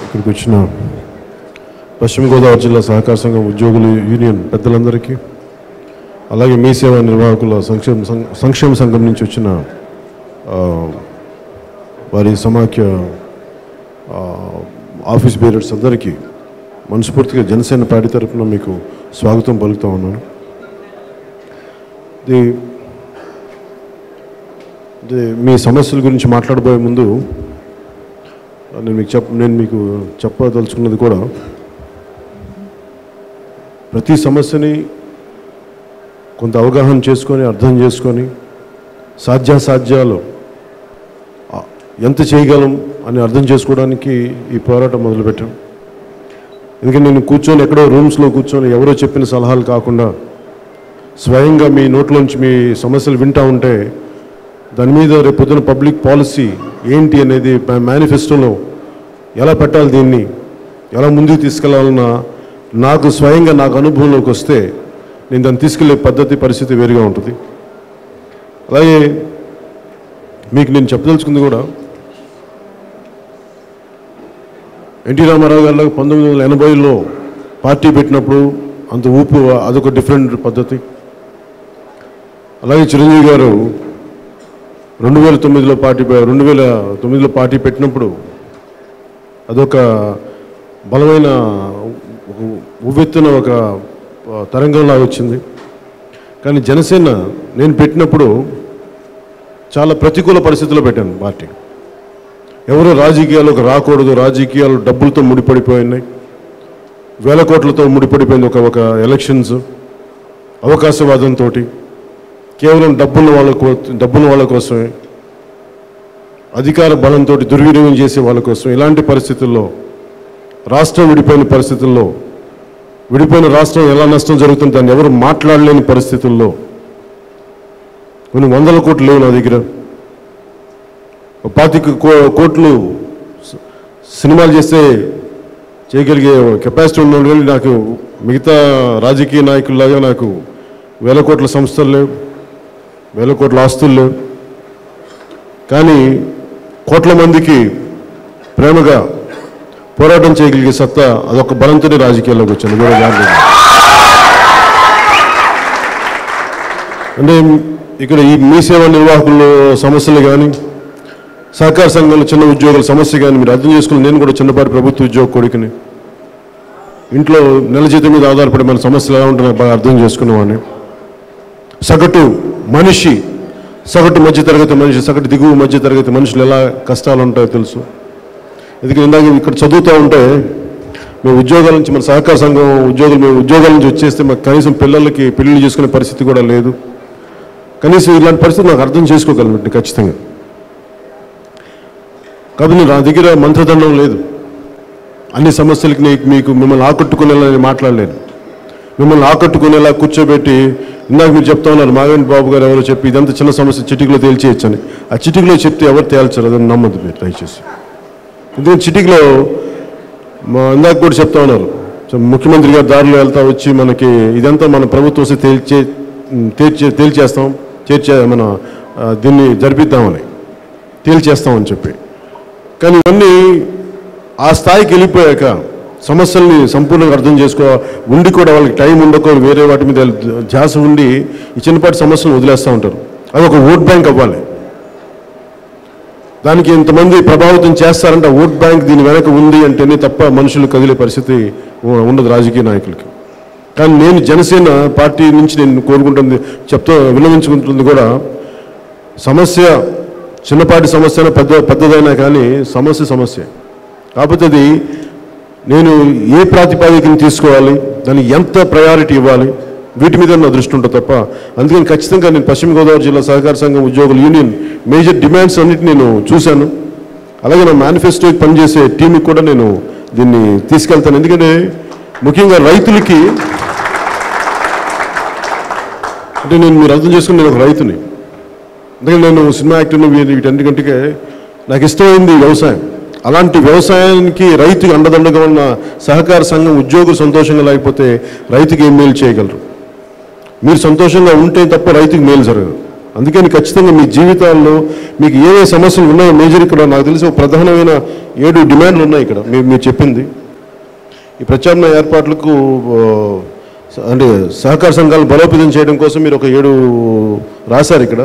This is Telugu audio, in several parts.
ఇక్కడికి వచ్చిన పశ్చిమ గోదావరి జిల్లా సహకార సంఘం ఉద్యోగుల యూనియన్ పెద్దలందరికీ అలాగే మీ సేవా నిర్వాహకుల సంక్షేమ సం- సంక్షేమ సంఘం నుంచి వచ్చిన ఆ, వారి సమాఖ్య ఆ, ఆఫీస్ బేరర్స్ అందరికీ మనస్ఫూర్తిగా జనసేన పార్టీ తరఫున మీకు స్వాగతం పలుకుతా ఉన్నాను ఇది ఇది మీ సమస్యల గురించి మాట్లాడబోయే ముందు నేను మీకు చెప్ నేను మీకు చెప్పదలుచుకున్నది కూడా ప్రతి సమస్యని కొంత అవగాహన చేసుకొని అర్థం చేసుకొని సాధ్యాసాధ్యాలు ఆ, ఎంత చేయగలం అని అర్థం చేసుకోవడానికి ఈ పోరాటం మొదలుపెట్టాం ఎందుకంటే నేను కూర్చొని ఎక్కడో రూమ్స్లో కూర్చొని ఎవరో చెప్పిన సలహాలు కాకుండా స్వయంగా మీ నోట్లోంచి మీ సమస్యలు వింటా ఉంటే దాని మీద రేపు పొద్దున పబ్లిక్ పాలసీ ఏంటి అనేది మా- మేనిఫెస్టోలో ఎలా పెట్టాలి దీన్ని ఎలా ముందుకు తీసుకెళ్లాలన్న నాకు స్వయంగా నాకు అనుభవంలోకి వస్తే నేను దాన్ని తీసుకెళ్లే పద్ధతి పరిస్థితి వేరుగా ఉంటుంది అలాగే మీకు నేను చెప్పదలుచుకుంది కూడా ఎన్టీ రామారావు గారు పంతొమ్మిది వందల ఎనభైలో పార్టీ పెట్టినప్పుడు అంత ఊపు అదొక డిఫరెంట్ పద్ధతి అలాగే చిరంజీవి గారు రెండు వేల తొమ్మిదిలో పార్టీ పె- రెండు వేల తొమ్మిదిలో పార్టీ పెట్టినప్పుడు అదొక బలమైన ఒక ఉవ్వెత్తున ఒక ఆ, తరంగంలా వచ్చింది కానీ జనసేన నేను పెట్టినప్పుడు చాలా ప్రతికూల పరిస్థితుల్లో పెట్టాను పార్టీ ఎవరు రాజకీయాల్లోకి రాకూడదు రాజకీయాలు డబ్బులతో ముడిపడిపోయినాయి వేల కోట్లతో ముడిపడిపోయింది ఒక ఒక ఎలక్షన్స్ అవకాశవాదంతో కేవలం డబ్బున్న వాళ్ళ కో డబ్బున్న వాళ్ళ కోసమే అధికార బలంతో దుర్వినియోగం చేసే వాళ్ళ కోసం ఇలాంటి పరిస్థితుల్లో రాష్ట్రం విడిపోయిన పరిస్థితుల్లో విడిపోయిన రాష్ట్రం ఎలా నష్టం జరుగుతుంది దాన్ని ఎవరు మాట్లాడలేని పరిస్థితుల్లో కొన్ని వందల కోట్లు లేవు నా దగ్గర ఒక పాతిక కో- కోట్లు స- సినిమాలు చేస్తే చేయగలిగే కెపాసిటీ ఉన్న కానీ నాకు మిగతా రాజకీయ నాయకుల్లాగా నాకు వేల కోట్ల సంస్థలు లేవు వేల కోట్ల ఆస్తులు లేవు కానీ కోట్ల మందికి ప్రేమగా పోరాటం చేయగలిగే సత్తా అదొక బలంతోనే రాజకీయాల్లోకి వచ్చాను వేరే దారి లేదు. అంటే ఇక్కడ ఈ మీ సేవా నిర్వాహకుల సమస్యలు కానీ సహకార సంఘంలో చిన్న ఉద్యోగుల సమస్య కానీ మీరు అర్థం చేసుకుని నేను కూడా చిన్నపాటి ప్రభుత్వ ఉద్యోగ కొడుకుని ఇంట్లో నెల జీతం మీద ఆధారపడి మన సమస్యలు ఎలా ఉంటున్నాయి బాగా అర్థం చేసుకునేవాడిని సగటు మనిషి సగటు మధ్య తరగతి మనిషి సగటు దిగువ మధ్య తరగతి మనుషులు ఎలా కష్టాలు ఉంటాయో తెలుసు ఎందుకంటే ఇందాక ఇక్కడ చదువుతూ ఉంటే మేము ఉద్యోగాల నుంచి మన సహకార సంఘం ఉద్యోగులు మేము ఉద్యోగాల నుంచి వచ్చేస్తే మాకు కనీసం పిల్లలకి పెళ్లిళ్ళు చేసుకునే పరిస్థితి కూడా లేదు కనీసం ఇలాంటి పరిస్థితి నాకు అర్థం చేసుకోగలను ఖచ్చితంగా కాబట్టి నా దగ్గర మంత్రదండం లేదు అన్ని సమస్యలకి నీకు మీకు మిమ్మల్ని ఆకట్టుకునేలా నేను మాట్లాడలేను మిమ్మల్ని ఆకట్టుకునేలా కూర్చోబెట్టి ఇందాక మీరు చెప్తా ఉన్నారు మాగంటి బాబు గారు ఎవరో చెప్పి ఇదంతా చిన్న సమస్య చిటికలో తేల్చేయచ్చని ఆ చిటికలో చెప్తే ఎవరు తేల్చరు అదని నమ్మద్దు మీరు దయచేసి ఎందుకంటే చిటికలో మా ఇందాక కూడా చెప్తా ఉన్నారు సో ముఖ్యమంత్రి గారు దారిలో వెళ్తా వచ్చి మనకి ఇదంతా మన ప్రభుత్వం వస్తే తేల్చే తేల్చే తేల్చేస్తాం చేర్చే మన ఆ, దీన్ని జరిపిద్దామని తేల్చేస్తామని చెప్పి కానీ ఇవన్నీ ఆ స్థాయికి వెళ్ళిపోయాక సమస్యల్ని సంపూర్ణంగా అర్థం చేసుకో ఉండి కూడా వాళ్ళకి టైం ఉండకో వేరే వాటి మీద ధ్యాస ఉండి ఈ చిన్నపాటి సమస్యలను వదిలేస్తూ ఉంటారు అది ఒక ఓట్ బ్యాంక్ అవ్వాలి దానికి ఇంతమంది ప్రభావితం చేస్తారంటే ఆ ఓట్ బ్యాంక్ దీని వెనక ఉంది అంటేనే తప్ప మనుషులు కదిలే పరిస్థితి ఉ- ఉండదు రాజకీయ నాయకులకి కానీ నేను జనసేన పార్టీ నుంచి నేను కోరుకుంటుంది చెప్తా విన్నవించుకుంటుంది కూడా సమస్య చిన్నపాటి సమస్య పెద్ద పెద్దదైనా కానీ సమస్య సమస్య కాకపోతే అది నేను ఏ ప్రాతిపాదికను తీసుకోవాలి దానికి ఎంత ప్రయారిటీ ఇవ్వాలి వీటి మీద నా దృష్టి ఉంటుంది తప్ప అందుకని ఖచ్చితంగా నేను పశ్చిమ గోదావరి జిల్లా సహకార సంఘం ఉద్యోగుల యూనియన్ మేజర్ డిమాండ్స్ అన్నిటి నేను చూశాను అలాగే నా మేనిఫెస్టోకి పనిచేసే టీంకి కూడా నేను దీన్ని తీసుకెళ్తాను ఎందుకంటే ముఖ్యంగా రైతులకి అంటే నేను మీరు అర్థం చేసుకుని నేను ఒక రైతుని అందుకని నేను సినిమా యాక్టర్ని వీటి- వీటన్నిటికంటే నాకు ఇష్టమైంది వ్యవసాయం అలాంటి వ్యవసాయానికి రైతుకి అండదండగా ఉన్న సహకార సంఘం ఉద్యోగులు సంతోషంగా లేకపోతే రైతుకి ఏం మేలు చేయగలరు మీరు సంతోషంగా ఉంటే తప్ప రైతుకి మేలు జరగదు అందుకని ఖచ్చితంగా మీ జీవితాల్లో మీకు ఏవే సమస్యలు ఉన్నాయో మేజర్ ఇక్కడ నాకు తెలిసి ఒక ప్రధానమైన ఏడు డిమాండ్లు ఉన్నాయి ఇక్కడ మీరు మీరు చెప్పింది ఈ ప్రత్యామ్నాయ ఏర్పాట్లకు ఆ, స- అంటే సహకార సంఘాలు బలోపేతం చేయడం కోసం మీరు ఒక ఏడు రాశారు ఇక్కడ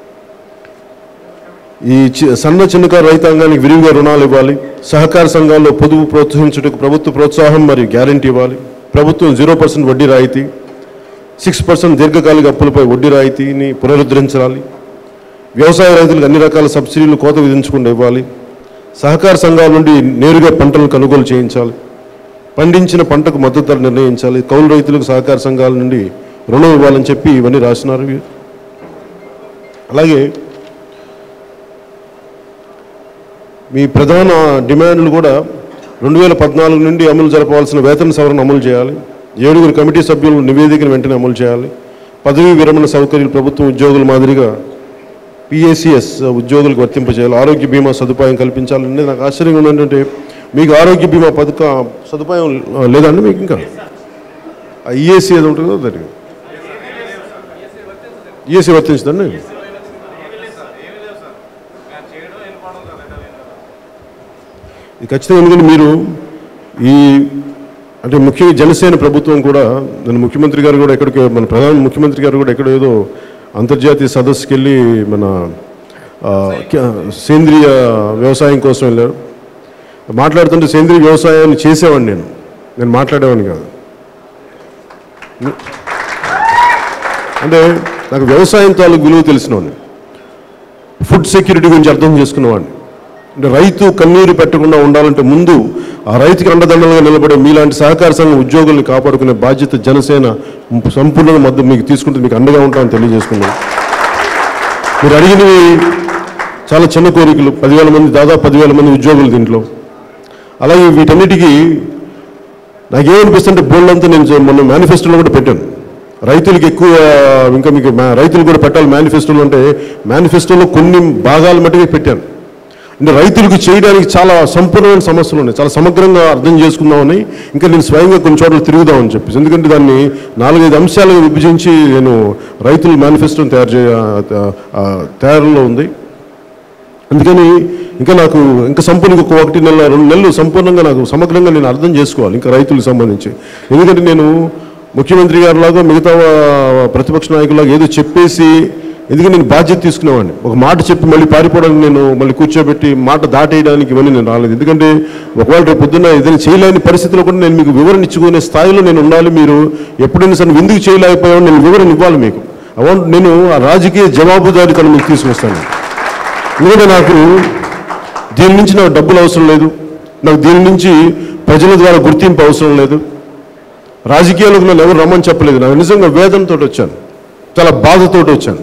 ఈ చి- సన్న చిన్నకారు రైతాంగానికి విరివిగా రుణాలు ఇవ్వాలి సహకార సంఘాల్లో పొదుపు ప్రోత్సహించుటకు ప్రభుత్వ ప్రోత్సాహం మరియు గ్యారంటీ ఇవ్వాలి ప్రభుత్వం జీరో పర్సెంట్ వడ్డీ రాయితీ సిక్స్ పర్సెంట్ దీర్ఘకాలిక అప్పులపై వడ్డీ రాయితీని పునరుద్ధరించాలి వ్యవసాయ రైతులకు అన్ని రకాల సబ్సిడీలు కోత విధించకుండా ఇవ్వాలి సహకార సంఘాల నుండి నేరుగా పంటలను కొనుగోలు చేయించాలి పండించిన పంటకు మద్దతు ధర నిర్ణయించాలి కౌలు రైతులకు సహకార సంఘాల నుండి రుణం ఇవ్వాలని చెప్పి ఇవన్నీ రాసినారు వీరు. అలాగే మీ ప్రధాన డిమాండ్లు కూడా రెండు వేల పద్నాలుగు నుండి అమలు జరపవలసిన వేతన సవరణ అమలు చేయాలి ఏడుగురు కమిటీ సభ్యుల నివేదికను వెంటనే అమలు చేయాలి పదవీ విరమణ సౌకర్యాలు ప్రభుత్వం ఉద్యోగుల మాదిరిగా పిఏసిఎస్ ఉద్యోగులకు వర్తింపజేయాలి ఆరోగ్య బీమా సదుపాయం కల్పించాలని నాకు ఆశ్చర్యంగా ఉందంటే మీకు ఆరోగ్య బీమా పథక సదుపాయం ఆ, లేదండి మీకు ఇంకా ఈఏసీ ఏది ఉంటుంది కదా దానికి ఈఏసీ వర్తించదండి ఇది ఖచ్చితంగా ఎందుకంటే మీరు ఈ అంటే ముఖ్యంగా జనసేన ప్రభుత్వం కూడా నేను ముఖ్యమంత్రి గారు కూడా ఎక్కడికి మన ప్రధాన ముఖ్యమంత్రి గారు కూడా ఎక్కడో ఏదో అంతర్జాతీయ సదస్సుకి వెళ్ళి మన ఆ, క- సేంద్రియ వ్యవసాయం కోసం వెళ్ళారు మాట్లాడుతుంటే సేంద్రియ వ్యవసాయాన్ని చేసేవాడిని నేను నేను మాట్లాడేవాడిని కాదు అంటే నాకు వ్యవసాయం తాలూకు విలువ తెలిసినవాడిని ఫుడ్ సెక్యూరిటీ గురించి అర్థం చేసుకున్నవాడిని అంటే రైతు కన్నీరు పెట్టకుండా ఉండాలంటే ముందు ఆ రైతుకి అండదండలుగా నిలబడే మీలాంటి సహకార సంఘం ఉద్యోగుల్ని కాపాడుకునే బాధ్యత జనసేన సంపూర్ణంగా మద్దతు మీకు తీసుకుంటే మీకు అండగా ఉంటామని తెలియజేసుకున్నాను మీరు అడిగినవి చాలా చిన్న కోరికలు పదివేల మంది దాదాపు పదివేల మంది ఉద్యోగులు దీంట్లో అలాగే వీటన్నిటికీ నాకేమనిపిస్తుంటే బోల్డ్ అంతా నేను చే- మొన్న మేనిఫెస్టోలో కూడా పెట్టాను రైతులకి ఎక్కువ ఇంకా మీకు మా- రైతులు కూడా పెట్టాలి మేనిఫెస్టోలో అంటే మేనిఫెస్టోలో కొన్ని భాగాలు మట్టుకే పెట్టాను అంటే రైతులకు చేయడానికి చాలా సంపూర్ణమైన సమస్యలు ఉన్నాయి చాలా సమగ్రంగా అర్థం చేసుకుందామని ఇంకా నేను స్వయంగా కొన్ని చోట్ల తిరుగుదామని చెప్పేసి ఎందుకంటే దాన్ని నాలుగైదు అంశాలుగా విభజించి నేను రైతుల మేనిఫెస్టోని తయారు చేయ ఆ, తయారులో ఉంది అందుకని ఇంకా నాకు ఇంకా సంపూర్ణ ఒక ఒకటి నెల రెండు నెలలు సంపూర్ణంగా నాకు సమగ్రంగా నేను అర్థం చేసుకోవాలి ఇంకా రైతులకు సంబంధించి ఎందుకంటే నేను ముఖ్యమంత్రి గారిలాగా మిగతా వా- ప్రతిపక్ష నాయకులాగా ఏదో చెప్పేసి ఎందుకంటే నేను బాధ్యత తీసుకునేవాడిని ఒక మాట చెప్పి మళ్ళీ పారిపోవడానికి నేను మళ్ళీ కూర్చోబెట్టి మాట దాటేయడానికి ఇవన్నీ నేను రాలేదు ఎందుకంటే ఒకవేళ రేపు పొద్దున్న ఏదైనా చేయలేని పరిస్థితిలో కూడా నేను మీకు వివరణ ఇచ్చుకునే స్థాయిలో నేను ఉండాలి మీరు ఎప్పుడైనా సరే నువ్వు ఎందుకు చేయలేకపోయావు నేను వివరణ ఇవ్వాలి మీకు I want- నేను ఆ రాజకీయ జవాబుదారీతను మీకు తీసుకొస్తాను ఎందుకంటే నాకు దీని నుంచి నాకు డబ్బులు అవసరం లేదు నాకు దీని నుంచి ప్రజల ద్వారా గుర్తింపు అవసరం లేదు రాజకీయాలకు నన్ను ఎవరు రమ్మని చెప్పలేదు నాకు నిజంగా వేదనతో వచ్చాను చాలా బాధతో వచ్చాను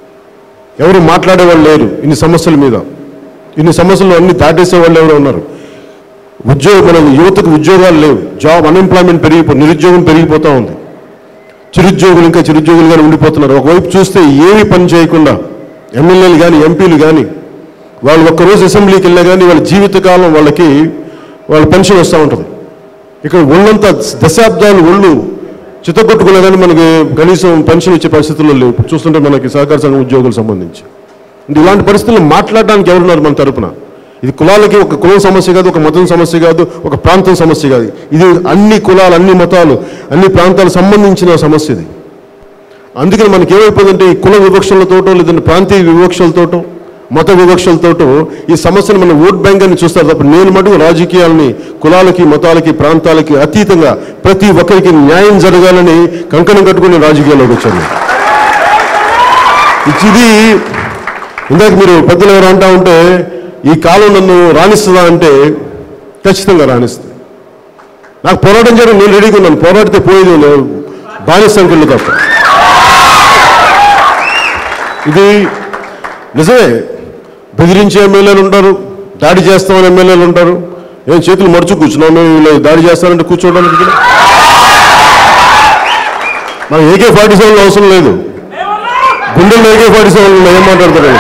ఎవరు మాట్లాడేవాళ్ళు లేరు ఇన్ని సమస్యల మీద ఇన్ని సమస్యలు అన్ని దాటేసే వాళ్ళు ఎవరు ఉన్నారు ఉద్యోగ మన యువతకు ఉద్యోగాలు లేవు జాబ్ అన్ఎంప్లాయ్మెంట్ పెరిగిపో నిరుద్యోగం పెరిగిపోతూ ఉంది చిరుద్యోగులు ఇంకా చిరుద్యోగులుగానే ఉండిపోతున్నారు ఒకవైపు చూస్తే ఏమీ పని చేయకుండా ఎమ్మెల్యేలు కానీ ఎంపీలు కానీ వాళ్ళు ఒక్కరోజు అసెంబ్లీకి వెళ్ళినా కానీ వాళ్ళ జీవితకాలం వాళ్ళకి వాళ్ళ పెన్షన్ వస్తూ ఉంటుంది ఇక్కడ ఒళ్ళంతా దశాబ్దాలు ఒళ్ళు చిత్తగొట్టుకున్నా కానీ మనకి కనీసం పెన్షన్ ఇచ్చే పరిస్థితుల్లో లేవు చూస్తుంటే మనకి సహకార సంఘం ఉద్యోగులకు సంబంధించి అంటే ఇలాంటి పరిస్థితుల్లో మాట్లాడడానికి ఎవరున్నారు మన తరపున ఇది కులాలకి ఒక కులం సమస్య కాదు ఒక మతం సమస్య కాదు ఒక ప్రాంతం సమస్య కాదు ఇది అన్ని కులాలు అన్ని మతాలు అన్ని ప్రాంతాలకు సంబంధించిన సమస్య ఇది అందుకని మనకి ఏమైపోయిందంటే ఈ కుల వివక్షలతోటో లేదంటే ప్రాంతీయ వివక్షలతోటో మత వివక్షలతోటో ఈ సమస్యను మన ఓట్ బ్యాంక్ అని చూస్తారు తప్ప నేను మటుకు రాజకీయాలని కులాలకి మతాలకి ప్రాంతాలకి అతీతంగా ప్రతి ఒక్కరికి న్యాయం జరగాలని కంకణం కట్టుకుని రాజకీయాల్లోకి వచ్చాను ఇది ఇందాక మీరు పెద్దలు ఎవరు అంటా ఉంటే ఈ కాలం నన్ను రాణిస్తుందా అంటే ఖచ్చితంగా రాణిస్తుంది నాకు పోరాటం చేయడం నేను రెడీగా ఉన్నాను పోరాడితే పోయేది లేదు బానిస సంఖ్యలు తప్ప ఇది నిజమే బెదిరించే ఎమ్మెల్యేలు ఉంటారు దాడి చేస్తామని ఎమ్మెల్యేలు ఉంటారు ఏం చేతులు మడుచు కూర్చున్నాం మేము వీళ్ళు దాడి చేస్తానంటే కూర్చోవడానికి ఇక్కడ మనకి ఏకే ఫార్టీ సెవెన్ అవసరం లేదు గుండెల్లో ఏకే ఫార్టీ సెవెన్ ఏం మాట్లాడతారు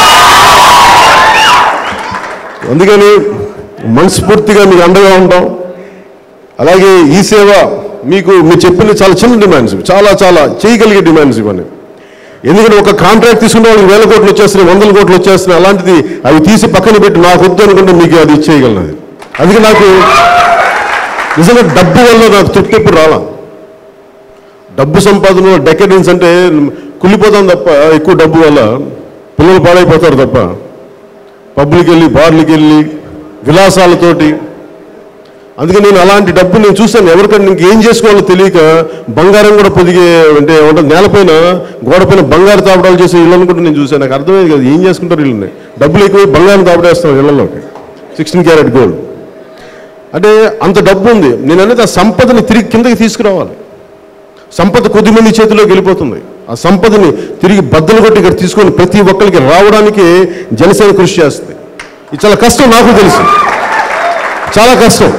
అందుకని మనస్ఫూర్తిగా మీకు అండగా ఉంటాం అలాగే ఈ సేవ మీకు మీరు చెప్పిన చాలా చిన్న డిమాండ్స్ ఇవి. చాలా చాలా చేయగలిగే డిమాండ్స్ ఇవన్నీ ఎందుకంటే ఒక కాంట్రాక్ట్ తీసుకుంటే వాళ్ళకి వేల కోట్లు వచ్చేస్తున్నాయి వందల కోట్లు వచ్చేస్తున్నాయి అలాంటిది అవి తీసి పక్కన పెట్టి నాకు వద్దు అనుకుంటే మీకు అది ఇచ్చేయగలను అది అందుకే నాకు నిజంగా డబ్బు వల్ల నాకు తృప్తి ఎప్పుడు రాలా డబ్బు సంపాదన డెకడెన్స్ అంటే కుళ్ళిపోతాం తప్ప ఎక్కువ డబ్బు వల్ల పిల్లలు పాడైపోతారు తప్ప పబ్లిక్ వెళ్ళి బార్లకి వెళ్ళి విలాసాలతోటి అందుకే నేను అలాంటి డబ్బు నేను చూశాను ఎవరికైనా ఇంకేం చేసుకోవాలో తెలియక బంగారం కూడా పొదిగే అంటే ఏమంటారు నేలపైన గోడపైన బంగారు తాపడాలు చేసే ఇళ్ళను కూడా నేను చూశాను నాకు అర్థమైంది కదా ఏం చేసుకుంటారు వీళ్ళని డబ్బులు ఎక్కువ బంగారం తాపడేస్తాం ఇళ్లలోకి సిక్స్టీన్ క్యారెట్ గోల్డ్ అంటే అంత డబ్బు ఉంది నేను అనేది ఆ సంపదని తిరిగి కిందకి తీసుకురావాలి సంపద కొద్దిమంది చేతిలోకి వెళ్ళిపోతుంది ఆ సంపదని తిరిగి బద్దలు కొట్టి ఇక్కడ తీసుకొని ప్రతి ఒక్కరికి రావడానికి జనసేన కృషి చేస్తుంది ఇది చాలా కష్టం నాకు తెలుసు చాలా కష్టం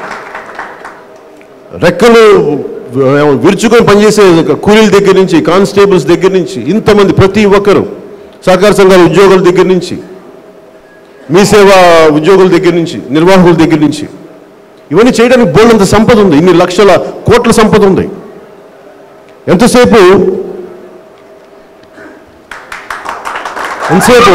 రెక్కలు వి- విరుచుకొని పనిచేసే కూలీల దగ్గర నుంచి కానిస్టేబుల్స్ దగ్గర నుంచి ఇంతమంది ప్రతి ఒక్కరు సహకార సంఘాల ఉద్యోగుల దగ్గర నుంచి మీ సేవా ఉద్యోగుల దగ్గర నుంచి నిర్వాహకుల దగ్గర నుంచి ఇవన్నీ చేయడానికి బోల్డంత సంపద ఉంది ఇన్ని లక్షల కోట్ల సంపద ఉంది ఎంతసేపు ఎంతసేపు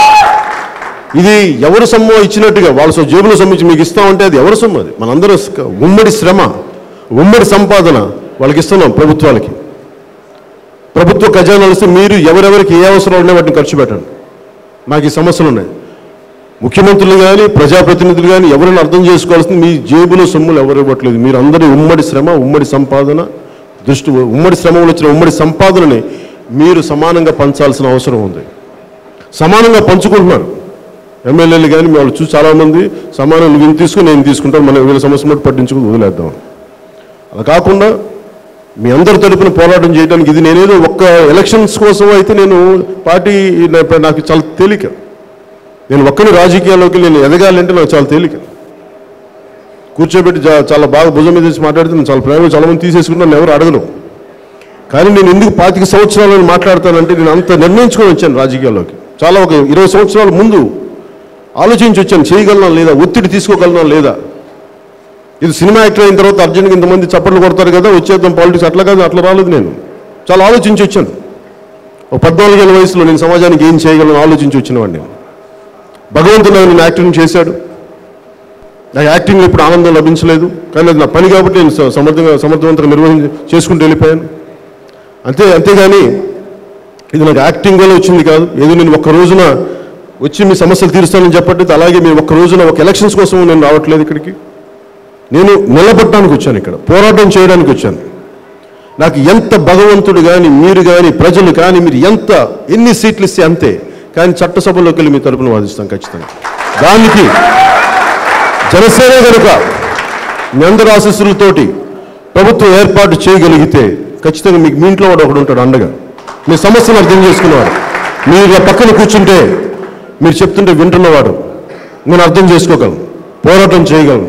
ఇది ఎవరు సొమ్ము ఇచ్చినట్టుగా వాళ్ళ సో జేబులో సొమ్ము ఇచ్చి మీకు ఇస్తామంటే అది ఎవరు సొమ్ము అది మనందరూ స- ఉమ్మడి శ్రమ ఉమ్మడి సంపాదన వాళ్ళకి ఇస్తున్నాం ప్రభుత్వాలకి ప్రభుత్వ ఖజానాలు ఇస్తే మీరు ఎవరెవరికి ఏ అవసరాలు ఉన్నాయో వాటిని ఖర్చు పెట్టండి నాకు ఈ సమస్యలు ఉన్నాయి ముఖ్యమంత్రులు కానీ ప్రజాప్రతినిధులు కానీ ఎవరైనా అర్థం చేసుకోవాల్సింది మీ జేబులో సొమ్ములు ఎవరు ఇవ్వట్లేదు మీరు అందరి ఉమ్మడి శ్రమ ఉమ్మడి సంపాదన దృష్టి ఉమ్మడి శ్రమ వల్ల వచ్చిన ఉమ్మడి సంపాదనని మీరు సమానంగా పంచాల్సిన అవసరం ఉంది సమానంగా పంచుకుంటున్నారు ఎమ్మెల్యేలు కానీ వాళ్ళు చూసి చాలామంది సమానం నువ్వు ఇంత తీసుకుని నేను తీసుకుంటాను మనం వీళ్ళ సమస్య మటు పట్టించుకుని వదిలేద్దాం అలా కాకుండా మీ అందరి తరపున పోరాటం చేయడానికి ఇది నేనేదో ఒక్క ఎలక్షన్స్ కోసం అయితే నేను పార్టీ నా- నాకు చాలా తేలిక నేను ఒక్కని రాజకీయాల్లోకి నేను ఎదగాలంటే నాకు చాలా తేలిక కూర్చోబెట్టి జా- చాలా బాగా భుజం మీద వేసి మాట్లాడితే నేను చాలా ప్రేమ చాలా మంది తీసేసుకుంటాను ఎవరు అడగను కానీ నేను ఎందుకు పాతిక సంవత్సరాలను మాట్లాడతానంటే నేను అంత నిర్ణయించుకొని వచ్చాను రాజకీయాల్లోకి చాలా ఒక ఇరవై సంవత్సరాల ముందు ఆలోచించి వచ్చాను చేయగలనా లేదా ఒత్తిడి తీసుకోగలనా లేదా ఇది సినిమా యాక్టర్ అయిన తర్వాత అర్జున్కి ఇంతమంది చప్పట్లు కొడతారు కదా వచ్చేద్దాం పాలిటిక్స్ అట్లా కాదు అట్లా రాలేదు నేను చాలా ఆలోచించి వచ్చాను ఒక పద్నాలుగేళ్ళ వయసులో నేను సమాజానికి ఏం చేయగలను ఆలోచించి వచ్చినవాడిని నేను భగవంతుడు నన్ను యాక్టింగ్ చేశాడు నాకు యాక్టింగ్లో ఇప్పుడు ఆనందం లభించలేదు కానీ అది నా పని కాబట్టి నేను స- సమర్థంగా సమర్థవంతంగా నిర్వహించి చేసుకుంటూ వెళ్ళిపోయాను అంతే అంతేగాని ఇది నాకు యాక్టింగ్ వల్ల వచ్చింది కాదు ఏదో నేను ఒక్క రోజున వచ్చి మీ సమస్యలు తీరుస్తానని చెప్పట్లేదు అలాగే మీరు ఒక్క రోజున ఒక ఎలక్షన్స్ కోసం నేను రావట్లేదు ఇక్కడికి నేను నిలబడటానికి వచ్చాను ఇక్కడ పోరాటం చేయడానికి వచ్చాను నాకు ఎంత భగవంతుడు కానీ మీరు కానీ ప్రజలు కానీ మీరు ఎంత ఎన్ని సీట్లు ఇస్తే అంతే కానీ చట్టసభలోకి వెళ్ళి మీ తరపున వాదిస్తాం ఖచ్చితంగా దానికి జనసేన కనుక మీ అందరి ఆశీస్సులతోటి ప్రభుత్వం ఏర్పాటు చేయగలిగితే ఖచ్చితంగా మీకు మీ ఇంట్లో వాడు ఒకడు ఉంటాడు అండగా మీ సమస్యను అర్థం చేసుకునేవాడు మీరు ఇలా పక్కన కూర్చుంటే మీరు చెప్తుంటే వింటున్నవాడు నేను అర్థం చేసుకోగలను పోరాటం చేయగలను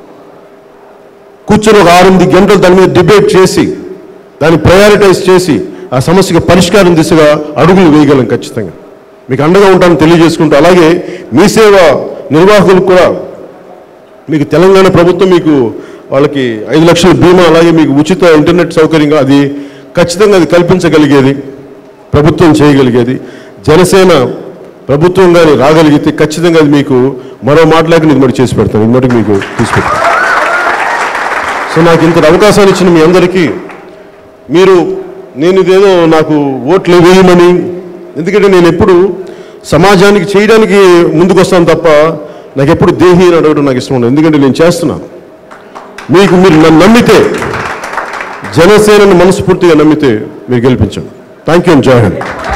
కూర్చొని ఒక ఆరెనిమిది గంటలు దాని మీద డిబేట్ చేసి దాన్ని ప్రయారిటైజ్ చేసి ఆ సమస్యకు పరిష్కారం దిశగా అడుగులు వేయగలం ఖచ్చితంగా మీకు అండగా ఉంటానని తెలియజేసుకుంటూ అలాగే మీ సేవ నిర్వాహకులకు కూడా మీకు తెలంగాణ ప్రభుత్వం మీకు వాళ్ళకి ఐదు లక్షల బీమా అలాగే మీకు ఉచిత ఇంటర్నెట్ సౌకర్యంగా అది ఖచ్చితంగా అది కల్పించగలిగేది ప్రభుత్వం చేయగలిగేది జనసేన ప్రభుత్వం కానీ రాగలిగితే ఖచ్చితంగా అది మీకు మరో మాటలాగా నేను మరి చేసి పెడతాను ఇది మటుకు మీకు తీసి పెడతాను సో నాకు ఇంత అవకాశాన్ని ఇచ్చిన మీ అందరికీ మీరు నేను ఇదేదో నాకు ఓట్లు వేయమని ఎందుకంటే నేను ఎప్పుడు సమాజానికి చేయడానికి ముందుకు వస్తాను తప్ప నాకు ఎప్పుడు దేహి అని అడగడం నాకు ఇష్టం ఉండదు ఎందుకంటే నేను చేస్తున్నాను మీకు మీరు నన్ను నమ్మితే జనసేనని మనస్ఫూర్తిగా నమ్మితే మీరు గెలిపించండి థ్యాంక్ యూ అండ్ జై హింద్